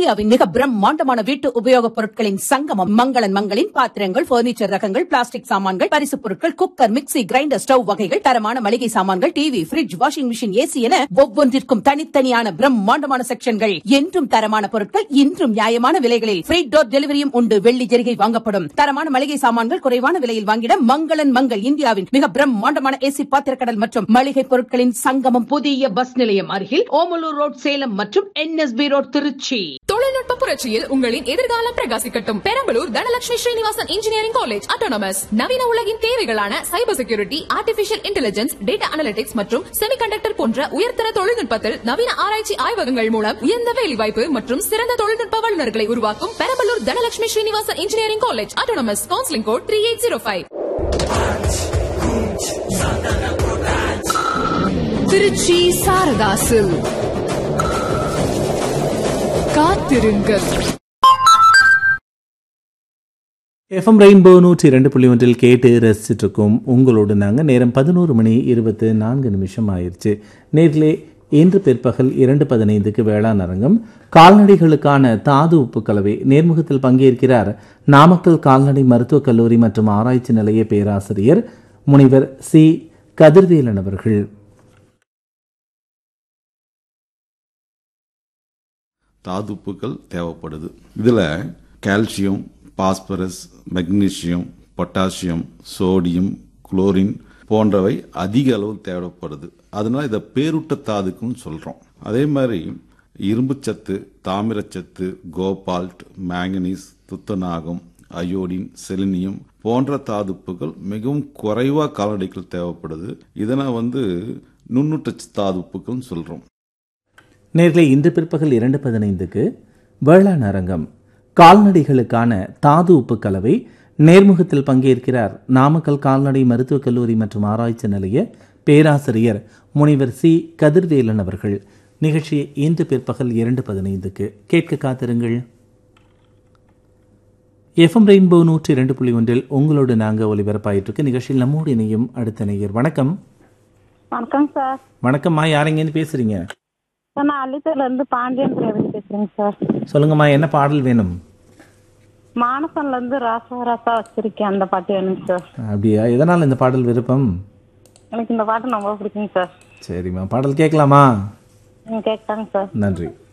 இந்தியாவின் மிக பிரம்மாண்டமான வீட்டு உபயோகப் பொருட்களின் சங்கமம் மங்களன் மங்களின் பாத்திரங்கள் பர்னிச்சர் ரகங்கள் பிளாஸ்டிக் சாமான்கள் பரிசுப் பொருட்கள் குக்கர் மிக்ஸி கிரைண்டர் ஸ்டவ் வகைகள் தரமான மளிகை சாமான்கள் TV fridge washing machine AC என ஒவ்வொன்றிற்கும் தனித்தனியான பிரம்மாண்டமான செக்ஷன்கள் என்றும் தரமான பொருட்கள் இன்றும் நியாயமான விலைகளில் ஃப்ரீ டோர் டெலிவரியும் உண்டு வெள்ளி ஜெரிகை வாங்கப்படும் தரமான மளிகை சாமான்கள் குறைவான விலையில் வாங்கிட மங்களன் மங்கள் இந்தியாவின் மிக பிரம்மாண்டமான ஏசி பாத்திரக்கடல் மற்றும் மளிகை பொருட்களின் சங்கமம் புதிய பஸ் நிலையம் அருகில் ஓமலூர் ரோட் சேலம் மற்றும் என்எஸ்பி ரோட் திருச்சி தொழில்நுட்ப புரட்சியில் உங்களின் எதிர்காலம் பிரகாசிக்கட்டும் Perambalur Dhanalakshmi Srinivasan engineering college autonomous நவீன உலகின் தேவைகளான cyber security artificial intelligence data analytics மற்றும் செமிகண்டக்டர் போன்ற உயர்தர தொழில்நுட்பத்தில் நவீன ஆராய்ச்சி ஆய்வகங்கள் மூலம் உயர்ந்த வேலைவாய்ப்பு மற்றும் சிறந்த தொழில்நுட்ப வல்லுநர்களை உருவாக்கும் Perambalur Dhanalakshmi Srinivasan engineering college autonomous counselling code three eight zero five Trichy Saradhas காத்திருங்கள் எஃப்எம் ரெயின்போ நூற்றி இரண்டு புள்ளி ஒன்றில் கேட்டு ரசிச்சுட்டு இருக்கோம் உங்களோடு நாங்கள் நேரம் பதினோரு மணி இருபத்து நான்கு நிமிஷம் ஆயிடுச்சு நேரிலே இன்று பிற்பகல் இரண்டு பதினைந்துக்கு வேளாண் அரங்கம் கால்நடைகளுக்கான தாது உப்பு கலவை நேர்முகத்தில் பங்கேற்கிறார் நாமக்கல் கால்நடை மருத்துவக் கல்லூரி மற்றும் ஆராய்ச்சி நிலைய பேராசிரியர் முனைவர் சி கதிர்வேலன் அவர்கள் தாதுப்புக்கள் தேவைப்படுது இதில் calcium phosphorus magnesium potassium sodium chlorine போன்றவை அதிக அளவு தேவைப்படுது அதனால இதை பேருட்ட தாதுக்குன்னு சொல்கிறோம் அதே மாதிரி இரும்புச்சத்து தாமிரச்சத்து கோபால்ட் மேங்கனீஸ் துத்தநாகம் அயோடின் செலினியம் போன்ற தாதுப்புகள் மிகவும் குறைவாக கால்நடைகள் தேவைப்படுது இதனை வந்து நுண்ணுட்ட தாதுப்புகள்னு சொல்கிறோம் நேரிலே இன்று பிற்பகல் இரண்டு பதினைந்துக்கு வேளாண் அரங்கம் கால்நடைகளுக்கான தாது உப்பு கலவை நேர்முகத்தில் பங்கேற்கிறார் நாமக்கல் கால்நடை மருத்துவக் கல்லூரி மற்றும் ஆராய்ச்சி நிலைய பேராசிரியர் முனைவர் சி கதிர்வேலன் அவர்கள் நிகழ்ச்சி இன்று பிற்பகல் இரண்டு பதினைந்துக்கு கேட்க காத்திருங்கள் எஃப்எம் ரெயின்போ நூற்றி இரண்டு புள்ளி ஒன்றில் உங்களோடு நாங்கள் ஒலிபரப்பாயிட்டிருக்கு நிகழ்ச்சியில் நம்மோடு இணையும் அடுத்த நேயர் வணக்கம் வணக்கம் சார் வணக்கம்மா யாரெங்கன்னு பேசுறீங்க சார் நான் அள்ளித்தூர்ல இருந்து பாண்டியன் பிரேவதி பேசுறேங்க சார் சொல்லுங்கம்மா என்ன பாடல் வேணும் மானசன்ல இருந்து ராசா ராசா வச்சிருக்கேன் அந்த பாட்டு வேணுங்க சார் அப்படியா எதனால் இந்த பாடல் விருப்பம் எனக்கு இந்த பாட்டு ரொம்ப பிடிக்குங்க சார் சரிம்மா பாடல் கேட்கலாமா நீங்க கேட்டாங்க சார் நன்றி